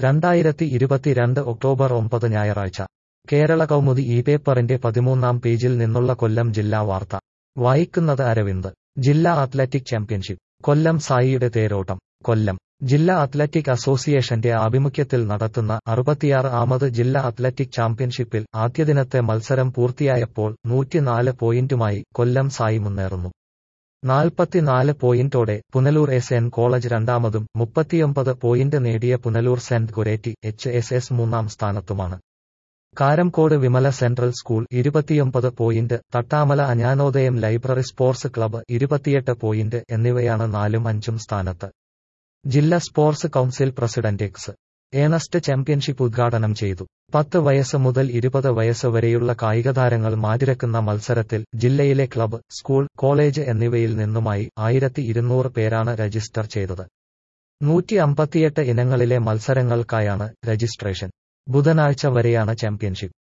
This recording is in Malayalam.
രണ്ടായിരത്തി ഇരുപത്തിരണ്ട് ഒക്ടോബർ ഒമ്പത് ഞായറാഴ്ച കേരള കൗമുദി ഈ പേപ്പറിന്റെ പതിമൂന്നാം പേജിൽ നിന്നുള്ള കൊല്ലം ജില്ലാ വാർത്ത വായിക്കുന്നത് അരവിന്ദ് ജില്ലാ അത്ലറ്റിക് ചാമ്പ്യൻഷിപ്പ് കൊല്ലം സായിയുടെ തേരോട്ടം കൊല്ലം ജില്ലാ അത്ലറ്റിക് അസോസിയേഷന്റെ ആഭിമുഖ്യത്തിൽ നടത്തുന്ന അറുപത്തിയാറ് ആമത് ജില്ലാ അത്ലറ്റിക് ചാമ്പ്യൻഷിപ്പിൽ ആദ്യദിനത്തെ മത്സരം പൂർത്തിയായപ്പോൾ നൂറ്റിനാല് പോയിന്റുമായി കൊല്ലം സായി മുന്നേറുന്നു നാൽപ്പത്തിനാല് പോയിന്റോടെ പുനലൂർ എസ് എൻ കോളേജ് രണ്ടാമതും മുപ്പത്തിയൊമ്പത് പോയിന്റ് നേടിയ പുനലൂർ സെന്റ് ഗുരേറ്റി എച്ച് എസ് എസ് മൂന്നാം സ്ഥാനത്തുമാണ് കാരംകോട് വിമല സെൻട്രൽ സ്കൂൾ ഇരുപത്തിയൊമ്പത് point Thattamala Ajnanodayam library sports club ഇരുപത്തിയെട്ട് പോയിന്റ് എന്നിവയാണ് നാലും അഞ്ചും സ്ഥാനത്ത് ജില്ലാ sports council president X Ernest championship ഉദ്ഘാടനം ചെയ്തു പത്ത് വയസ്സ് മുതൽ ഇരുപത് വയസ്സ് വരെയുള്ള കായികതാരങ്ങൾ മാറ്റിരക്കുന്ന മത്സരത്തിൽ ജില്ലയിലെ ക്ലബ്ബ് സ്കൂൾ കോളേജ് എന്നിവയിൽ നിന്നുമായി ആയിരത്തി ഇരുന്നൂറ് പേരാണ് രജിസ്റ്റർ ചെയ്തത് നൂറ്റി അമ്പത്തിയെട്ട് ഇനങ്ങളിലെ മത്സരങ്ങൾക്കായാണ് രജിസ്ട്രേഷൻ ബുധനാഴ്ച വരെയാണ് ചാമ്പ്യൻഷിപ്പ്